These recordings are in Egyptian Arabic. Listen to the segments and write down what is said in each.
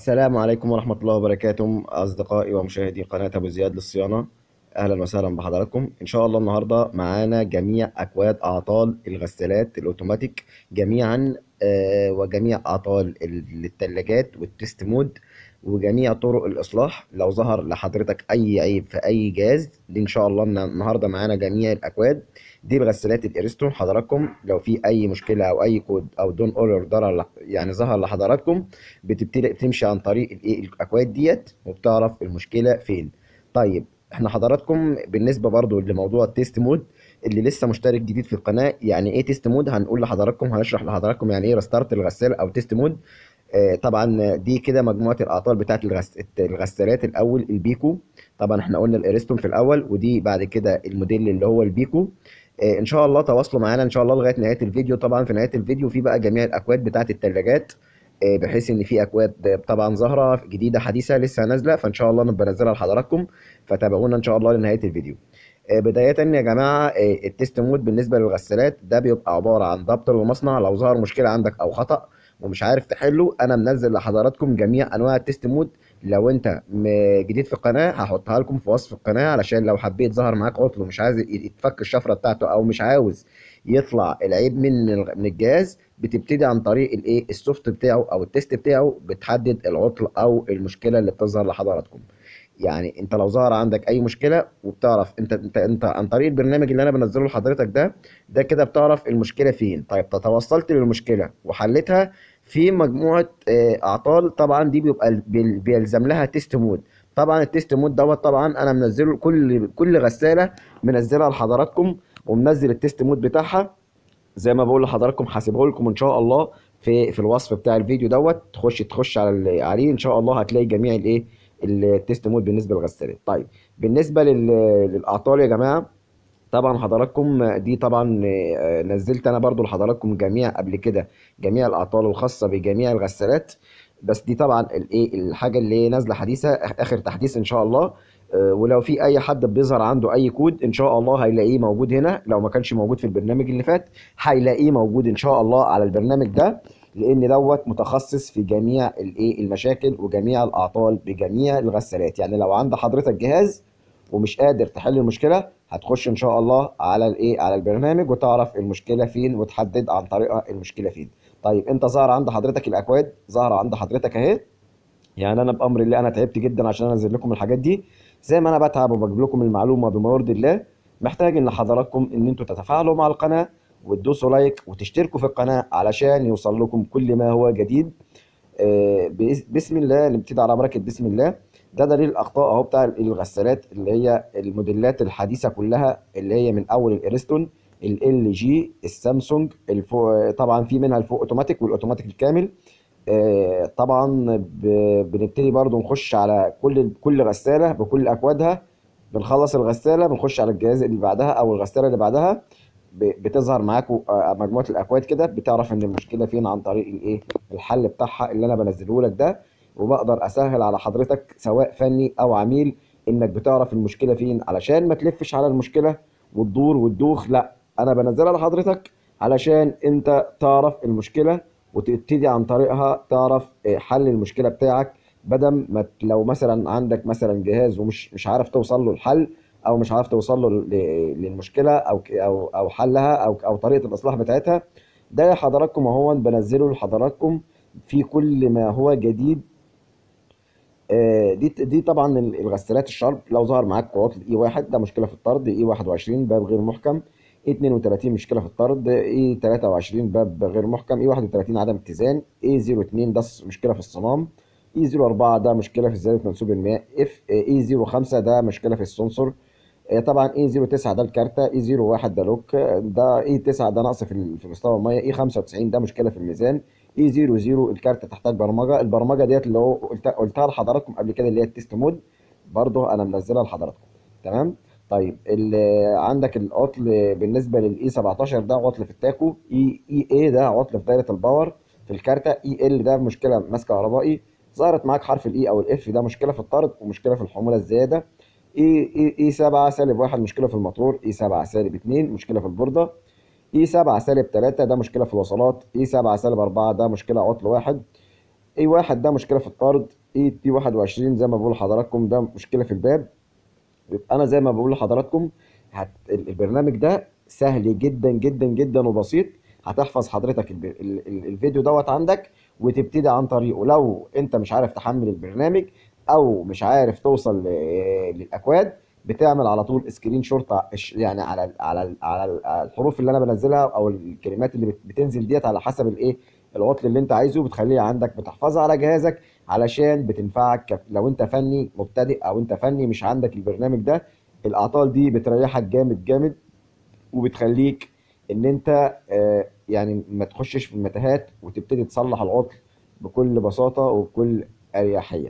السلام عليكم ورحمة الله وبركاته أصدقائي ومشاهدي قناة أبو زياد للصيانة أهلا وسهلا بحضراتكم إن شاء الله النهاردة معانا جميع أكواد أعطال الغسالات الأوتوماتيك جميعا آه، وجميع أعطال الثلاجات والتست مود وجميع طرق الإصلاح لو ظهر لحضرتك أي عيب في أي جهاز دي إن شاء الله النا- النهاردة معانا جميع الأكواد دي الغسالات الإريستون حضراتكم لو في أي مشكلة أو أي كود أو دون أوردر يعني ظهر لحضراتكم بتبتدي تمشي عن طريق الايه الاكواد ديت وبتعرف المشكله فين طيب احنا حضراتكم بالنسبه برضو لموضوع التيست مود اللي لسه مشترك جديد في القناه يعني ايه تيست مود هنقول لحضراتكم هنشرح لحضراتكم يعني ايه ريستارت الغساله او تيست مود آه طبعا دي كده مجموعه الاعطال بتاعت الغس... الغسالات الاول البيكو طبعا احنا قلنا الاريستون في الاول ودي بعد كده الموديل اللي هو البيكو آه ان شاء الله تواصلوا معانا ان شاء الله لغايه نهايه الفيديو طبعا في نهايه الفيديو في بقى جميع الاكواد بتاعت الثلاجات آه، بحيث ان في اكواد طبعا ظاهره جديده حديثه لسه نازله فان شاء الله نبقى ننزلها لحضراتكم فتابعونا ان شاء الله لنهايه الفيديو آه، بدايه يا جماعه آه، التست مود بالنسبه للغسالات ده بيبقى عباره عن ضبط المصنع لو ظهر مشكله عندك او خطا ومش عارف تحله انا منزل لحضراتكم جميع انواع التست مود لو انت م- جديد في القناه هحطها لكم في وصف القناه علشان لو حبيت ظهر معاك عطل ومش عايز يتفك الشفره بتاعته او مش عاوز يطلع العيب من من الجهاز بتبتدي عن طريق الايه السوفت بتاعه او التست بتاعه بتحدد العطل او المشكله اللي بتظهر لحضراتكم يعني انت لو ظهر عندك اي مشكله وبتعرف انت انت انت عن طريق البرنامج اللي انا بنزله لحضرتك ده ده كده بتعرف المشكله فين طيب توصلت للمشكله وحلتها في مجموعه آه، اعطال طبعا دي بيبقى ال- بيل- بيلزم لها تيست مود طبعا التيست مود دوت طبعا انا منزله كل كل غساله منزلها لحضراتكم ومنزل التيست مود بتاعها زي ما بقول لحضراتكم هسيبه لكم ان شاء الله في في الوصف بتاع الفيديو دوت تخش تخش على ال- عليه ان شاء الله هتلاقي جميع الايه التيست مود بالنسبه للغسالات طيب بالنسبه لل- للاعطال يا جماعه طبعا حضراتكم دي طبعا آه، نزلت انا برضو لحضراتكم جميع قبل كده جميع الاعطال الخاصه بجميع الغسالات بس دي طبعا الايه الحاجه اللي نازله حديثه اخر تحديث ان شاء الله آه، ولو في اي حد بيظهر عنده اي كود ان شاء الله هيلاقيه موجود هنا لو ما كانش موجود في البرنامج اللي فات هيلاقيه موجود ان شاء الله على البرنامج ده لان دوت متخصص في جميع الايه المشاكل وجميع الاعطال بجميع الغسالات يعني لو عند حضرتك جهاز ومش قادر تحل المشكله هتخش ان شاء الله على الايه على البرنامج وتعرف المشكله فين وتحدد عن طريقها المشكله فين طيب انت ظهر عند حضرتك الاكواد ظهر عند حضرتك اهي يعني انا بامر الله انا تعبت جدا عشان انزل لكم الحاجات دي زي ما انا بتعب وبجيب لكم المعلومه بما يرضي الله محتاج ان حضراتكم ان انتوا تتفاعلوا مع القناه وتدوسوا لايك وتشتركوا في القناه علشان يوصل لكم كل ما هو جديد آه، بإس- بسم الله نبتدي على بركه بسم الله ده دليل الاخطاء اهو بتاع الغسالات اللي هي الموديلات الحديثه كلها اللي هي من اول الاريستون ال جي السامسونج الفوق طبعا في منها الفوق اوتوماتيك والاوتوماتيك الكامل آه، طبعا ب- بنبتدي برضو نخش على كل كل غساله بكل اكوادها بنخلص الغساله بنخش على الجهاز اللي بعدها او الغساله اللي بعدها ب- بتظهر معاكم مجموعه الاكواد كده بتعرف ان المشكله فين عن طريق الايه الحل بتاعها اللي انا بنزله لك ده وبقدر اسهل على حضرتك سواء فني او عميل انك بتعرف المشكله فين علشان ما تلفش على المشكله وتدور وتدوخ لا انا بنزلها لحضرتك علشان انت تعرف المشكله وتبتدي عن طريقها تعرف آه، حل المشكله بتاعك بدل ما ت- لو مثلا عندك مثلا جهاز ومش مش عارف توصل له الحل او مش عارف توصل له ل- للمشكله او ك- او او حلها او او طريقه الاصلاح بتاعتها ده حضراتكم اهو بنزله لحضراتكم في كل ما هو جديد آه، دي دي طبعا ال- الغسالات الشرب لو ظهر معاك عطل اي واحد ده مشكله في الطرد اي 21 باب غير محكم اي 32 مشكله في الطرد اي 23 باب غير محكم اي 31 عدم اتزان اي 02 ده س- مشكله في الصمام اي 04 ده مشكله في زياده منسوب الماء اف اي 05 ده مشكله في السنسور آه، طبعا اي 09 ده الكارتة اي 01 ده لوك آه، ده اي 9 ده نقص في ال- في مستوى الميه اي 95 ده مشكله في الميزان اي 00 الكارتة تحتاج برمجه البرمجه ديت اللي هو قلت قلتها لحضراتكم قبل كده اللي هي التيست مود برضه انا منزلها لحضراتكم تمام طيب ال- عندك العطل بالنسبه للاي 17 ده عطل في التاكو اي اي اي ده عطل في دايره الباور في الكارتة اي ال ده مشكله ماس كهربائي ظهرت معاك حرف الاي او الاف ده مشكله في الطرد ومشكله في الحموله الزياده اي اي اي 7 سالب 1 مشكله في الموتور اي 7 سالب 2 مشكله في البورده اي 7 سالب 3 ده مشكله في الوصلات اي 7 سالب 4 ده مشكله عطل واحد اي واحد ده مشكله في الطرد اي تي 21 زي ما بقول لحضراتكم ده مشكله في الباب يبقى انا زي ما بقول لحضراتكم هت... ال- البرنامج ده سهل جدا جدا جدا وبسيط هتحفظ حضرتك الب... ال... ال- الفيديو دوت عندك وتبتدي عن طريقه لو انت مش عارف تحمل البرنامج او مش عارف توصل ل... للاكواد بتعمل على طول سكرين شوت ع- ش- يعني على ال- على ال- على ال- على الحروف اللي انا بنزلها او الكلمات اللي بت- بتنزل ديت على حسب الايه العطل اللي انت عايزه بتخليه عندك بتحفظها على جهازك علشان بتنفعك ك- لو انت فني مبتدئ او انت فني مش عندك البرنامج ده الاعطال دي بتريحك جامد جامد وبتخليك ان انت آه، يعني ما تخشش في المتاهات وتبتدي تصلح العطل بكل بساطة وبكل اريحية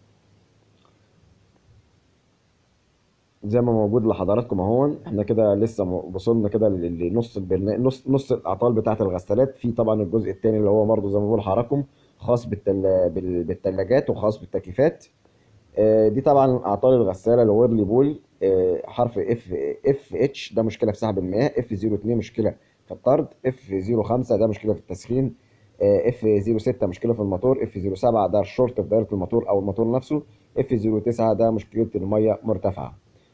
زي ما موجود لحضراتكم اهو احنا كده لسه م- وصلنا كده ل- لنص البرنامج نص نص الاعطال بتاعه الغسالات في طبعا الجزء الثاني اللي هو برضه زي ما بقول لحضراتكم خاص بالتل... بال- بالثلاجات وخاص بالتكييفات آه، دي طبعا اعطال الغساله الويرلي بول آه، حرف اف اف اتش ده مشكله في سحب المياه اف 02 مشكله في الطرد اف 05 ده مشكله في التسخين اف 06 مشكله في الموتور اف 07 ده شورت في دايره الموتور او الموتور نفسه اف 09 ده مشكله الميه مرتفعه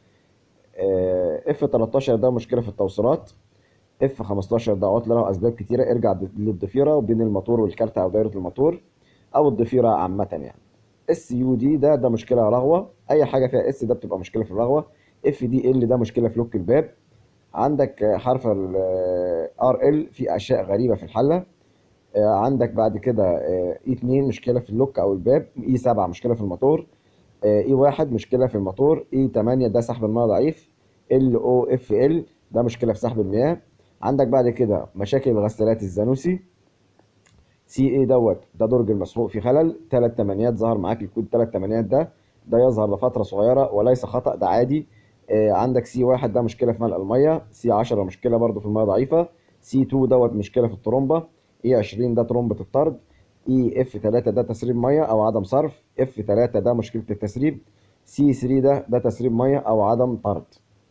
اف 13 ده مشكله في التوصيلات اف 15 ده عطل له اسباب كتيره ارجع د- للضفيره وبين الموتور والكارته او دايره الموتور او الضفيره عامه يعني اس يو دي ده ده مشكله رغوه اي حاجه فيها اس ده بتبقى مشكله في الرغوه اف دي ال ده مشكله في لوك الباب عندك آه، حرف ار ال في اشياء غريبه في الحله آه، عندك بعد كده اي 2 مشكله في اللوك او الباب اي 7 مشكله في الموتور اي 1 مشكله في الموتور اي 8 ده سحب المياه ضعيف ال او اف ال ده مشكله في سحب المياه عندك بعد كده مشاكل الغسالات الزانوسي سي اي دوت ده درج المسروق في خلل ثلاث تمانيات ظهر معاك الكود ثلاث تمانيات ده ده يظهر لفتره صغيره وليس خطا ده عادي آه، عندك سي واحد ده مشكله في ملء الميه سي 10 مشكله برضو في الميه ضعيفه سي 2 دوت مشكله في الترومبه اي 20 ده ترومبه الطرد اي اف 3 ده تسريب ميه او عدم صرف اف 3 ده مشكله التسريب سي 3 ده ده تسريب ميه او عدم طرد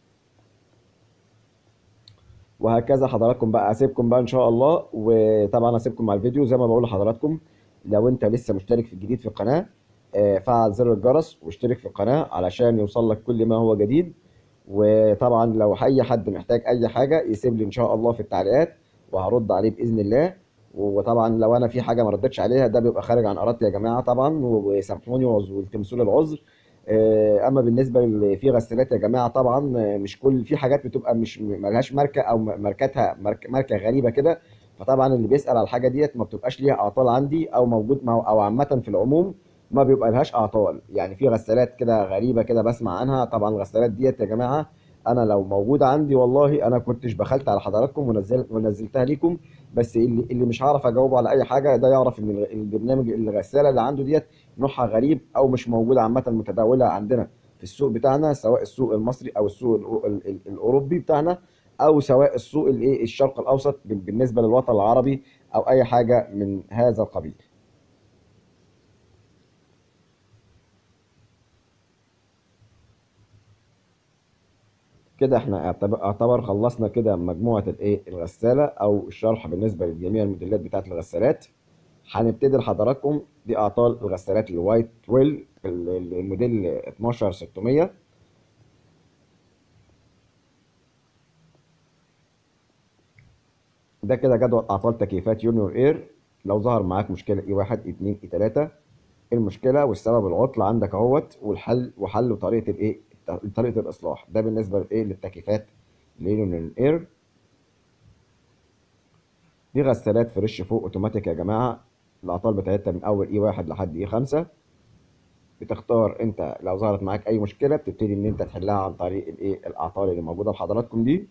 وهكذا حضراتكم بقى اسيبكم بقى ان شاء الله وطبعا اسيبكم مع الفيديو زي ما بقول لحضراتكم لو انت لسه مشترك في الجديد في القناه آه، فعل زر الجرس واشترك في القناه علشان يوصل لك كل ما هو جديد وطبعا لو اي حد محتاج اي حاجه يسيب لي ان شاء الله في التعليقات وهرد عليه باذن الله وطبعا لو انا في حاجه ما ردتش عليها ده بيبقى خارج عن ارادتي يا جماعه طبعا وسامحوني والتمسوا لي العذر آه، اما بالنسبه اللي في غسالات يا جماعه طبعا آه، مش كل في حاجات بتبقى مش ملهاش ماركه او ماركتها مارك- ماركه غريبه كده فطبعا اللي بيسال على الحاجه ديت ما بتبقاش ليها اعطال عندي او موجود مع- او عامه في العموم ما بيبقى لهاش اعطال يعني في غسالات كده غريبه كده بسمع عنها طبعا الغسالات ديت يا جماعه انا لو موجوده عندي والله انا كنتش بخلت على حضراتكم ونزل ونزلتها ليكم بس اللي اللي مش هعرف اجاوبه على اي حاجه ده يعرف ان الغ- البرنامج الغساله اللي عنده ديت نوعها غريب او مش موجوده عامه متداوله عندنا في السوق بتاعنا سواء السوق المصري او السوق الأو- ال- ال- الاوروبي بتاعنا او سواء السوق الايه الشرق الاوسط بال- بالنسبه للوطن العربي او اي حاجه من هذا القبيل كده احنا اعتبر اعتبر خلصنا كده مجموعه الايه الغساله او الشرح بالنسبه لجميع الموديلات بتاعه الغسالات هنبتدي لحضراتكم دي اعطال الغسالات الوايت ويل ال- ال- الموديل 12600 ده كده جدول اعطال تكييفات يونيور اير لو ظهر معاك مشكله اي 1 اي 2 اي 3 المشكله والسبب العطل عندك اهوت والحل وحل وطريقه الايه طريقه الاصلاح ده بالنسبه لايه للتكييفات اليونيور اير دي غسالات فريش فوق اوتوماتيك يا جماعه الاعطال بتاعتها من اول اي 1 لحد اي 5 بتختار انت لو ظهرت معاك اي مشكله بتبتدي ان انت تحلها عن طريق الايه الاعطال اللي موجوده لحضراتكم دي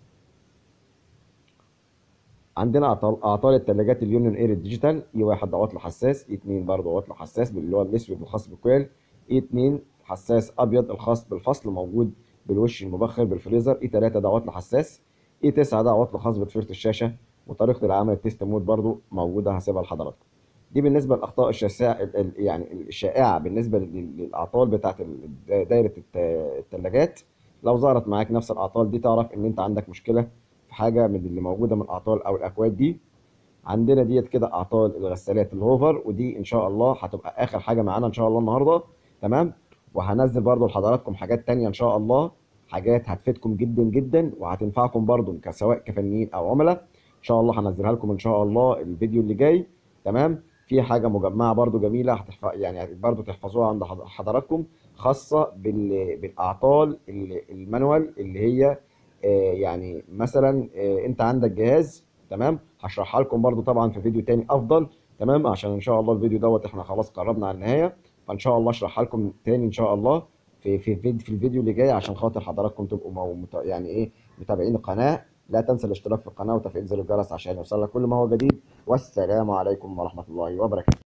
عندنا اعطال اعطال الثلاجات اليونيون اير الديجيتال اي واحد ده عطل حساس اي 2 برضه عطل حساس اللي هو الاسود الخاص بالكويل اي 2 حساس ابيض الخاص بالفصل موجود بالوش المبخر بالفريزر اي 3 ده عطل حساس اي 9 ده عطل خاص بطفيله الشاشه وطريقه العمل التيست مود برضه موجوده هسيبها لحضراتكم دي بالنسبه للاخطاء الشائعه يعني الشائعه بالنسبه لل- للاعطال بتاعه ال- دايره الثلاجات لو ظهرت معاك نفس الاعطال دي تعرف ان انت عندك مشكله في حاجه من اللي موجوده من الاعطال او الاكواد دي عندنا ديت كده اعطال الغسالات الهوفر ودي ان شاء الله هتبقى اخر حاجه معانا ان شاء الله النهارده تمام وهنزل برضو لحضراتكم حاجات تانية ان شاء الله حاجات هتفيدكم جدا جدا وهتنفعكم برضو سواء كفنيين او عملاء ان شاء الله هنزلها لكم ان شاء الله الفيديو اللي جاي تمام في حاجه مجمعه برضو جميله هتحف... يعني برضو تحفظوها عند حض- حضراتكم خاصه بال... بالاعطال ال- المانوال اللي هي آه، يعني مثلا آه، انت عندك جهاز تمام هشرحها لكم برضو طبعا في فيديو تاني افضل تمام عشان ان شاء الله الفيديو دوت احنا خلاص قربنا على النهايه فان شاء الله اشرحها لكم تاني ان شاء الله في في في, في الفيديو اللي جاي عشان خاطر حضراتكم تبقوا مو- مت- يعني ايه متابعين القناه لا تنسى الاشتراك في القناه وتفعيل زر الجرس عشان يوصلك كل ما هو جديد والسلام عليكم ورحمه الله وبركاته